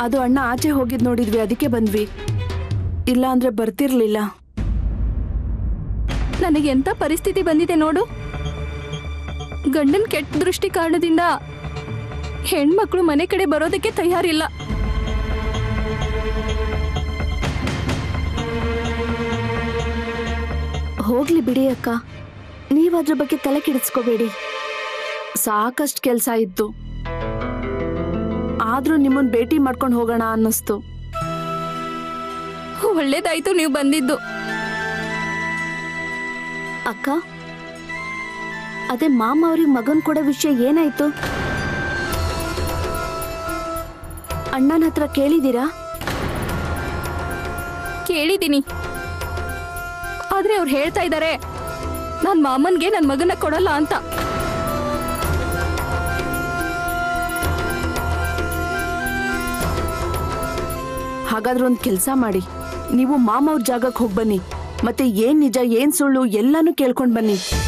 ಅದು ಅಣ್ಣ ಆಚೆ ಹೋಗಿದ್ ನೋಡಿದ್ವಿ ಅದಕ್ಕೆ ಬಂದ್ವಿ ಇಲ್ಲ ಅಂದ್ರೆ ಬರ್ತಿರ್ಲಿಲ್ಲ ನನಗೆ ಎಂತ ಪರಿಸ್ಥಿತಿ ಬಂದಿದೆ ನೋಡು ಗಂಡನ್ ಕೆಟ್ಟ ದೃಷ್ಟಿ ಕಾರಣದಿಂದ ಹೆಣ್ಮಕ್ಳು ಮನೆ ಕಡೆ ಬರೋದಕ್ಕೆ ತಯಾರಿಲ್ಲ ಹೋಗ್ಲಿ ಬಿಡಿ ಅಕ್ಕ ನೀವ್ ಅದ್ರ ಬಗ್ಗೆ ತಲೆ ಕೆಡಿಸ್ಕೋಬೇಡಿ ಸಾಕಷ್ಟು ಕೆಲ್ಸ ಇತ್ತು ಆದ್ರೂ ನಿಮ್ಮನ್ ಭೇಟಿ ಮಾಡ್ಕೊಂಡು ಹೋಗೋಣ ಅನ್ನಿಸ್ತು ಒಳ್ಳೇದಾಯ್ತು ನೀವು ಬಂದಿದ್ದು ಅಕ್ಕ ಅದೇ ಮಾಮ ಅವ್ರಿಗೆ ಮಗನ್ ಕೊಡೋ ವಿಷಯ ಏನಾಯ್ತು ಅಣ್ಣನ ಹತ್ರ ಕೇಳಿದೀರಾ ಕೇಳಿದ್ದೀನಿ ಆದ್ರೆ ಅವ್ರು ಹೇಳ್ತಾ ಇದ್ದಾರೆ ನಾನ್ ಮಾಮನ್ಗೆ ನನ್ ಮಗನ ಕೊಡಲ್ಲ ಅಂತ ಹಾಗಾದ್ರೆ ಒಂದ್ ಕೆಲ್ಸ ಮಾಡಿ ನೀವು ಮಾಮ ಅವ್ರ ಜಾಗಕ್ಕೆ ಹೋಗಿ ಬನ್ನಿ ಮತ್ತೆ ಏನ್ ನಿಜ ಏನ್ ಸುಳ್ಳು ಎಲ್ಲಾನು ಕೇಳ್ಕೊಂಡ್ ಬನ್ನಿ